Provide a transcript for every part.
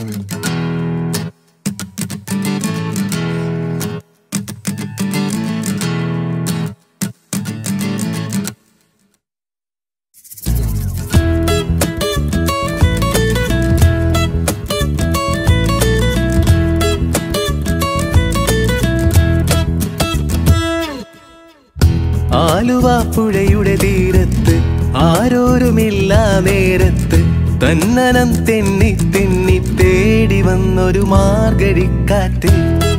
ആലുവ പുഴയുടെ തീരത്ത് ആരോരുമില്ല നേരത്ത് തന്നനം തെന്നി തെന്നി തേടി വന്നൊരു മാർഗഴിക്കാറ്റ്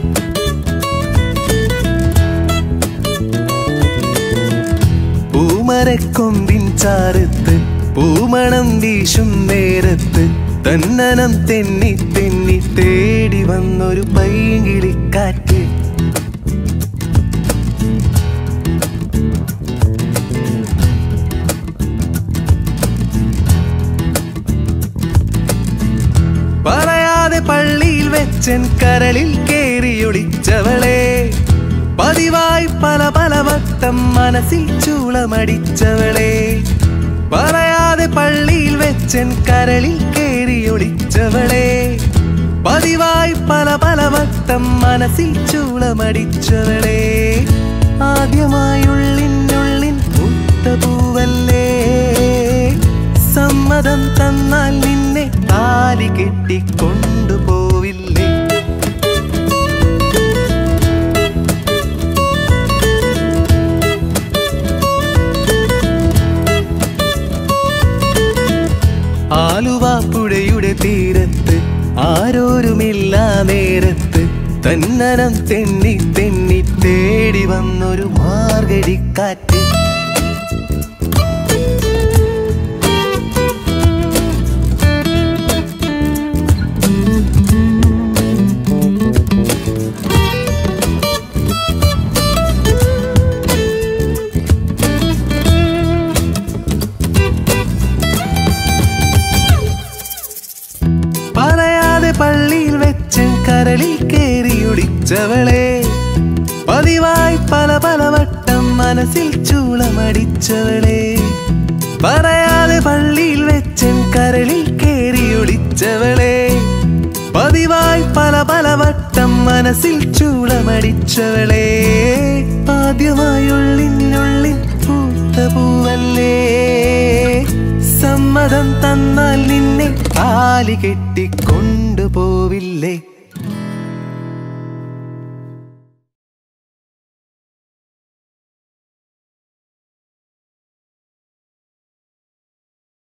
പൂമരക്കൊമ്പിൻ ചാരത്ത് പൂമണം വീശും നേരത്ത് തന്നനം തെന്നി തെന്നി തേടി വന്നൊരു പൈകിളിക്കാറ്റ് പറയാതെ പള്ളിയിൽ വെച്ചൻ കരളിൽ കേറിയൊളിച്ചവളെ പതിവായി പല പല വട്ടം മനസ്സിൽ ചൂളമടിച്ചവളെ പറയാതെ പള്ളിയിൽ വെച്ചൻ കരളിൽ കേറിയൊളിച്ചവളെ പതിവായി പല പല വട്ടം മനസ്സിൽ ചൂളമടിച്ചവളെ ആദ്യമായുള്ളിനുള്ളിൻ മുത്തപൂവല്ലേ സമ്മതം തന്നാൽ നിന്നെ താലി കെട്ടിക്കൊണ്ടുപോവില്ലേ ആലുവ പുഴയുടെ തീരത്ത് ആരോരുമില്ല നേരത്ത് തന്നനം തെന്നി തെന്നി തേടി വന്നൊരു മാർഗടിക്കാറ്റ് പറയാതെ പള്ളിയിൽ വെച്ച് കരളിൽ കേറിയൊടിച്ചവളെ പതിവായി പല പല വട്ടം മനസ്സിൽ ചൂളമടിച്ചവളെ പറയാതെ പള്ളിയിൽ വെച്ച് കരളിൽ കേറിയൊളിച്ചവളെ പതിവായി പല പല വട്ടം മനസ്സിൽ ചൂളമടിച്ചവളെ ആദ്യമായുള്ളിനുള്ളിൽ പൂത്ത പൂവല്ലേ സമ്മതം തന്നാൽ നിന്നെ താലി കെട്ടിക്കൊണ്ടുപോവില്ലേ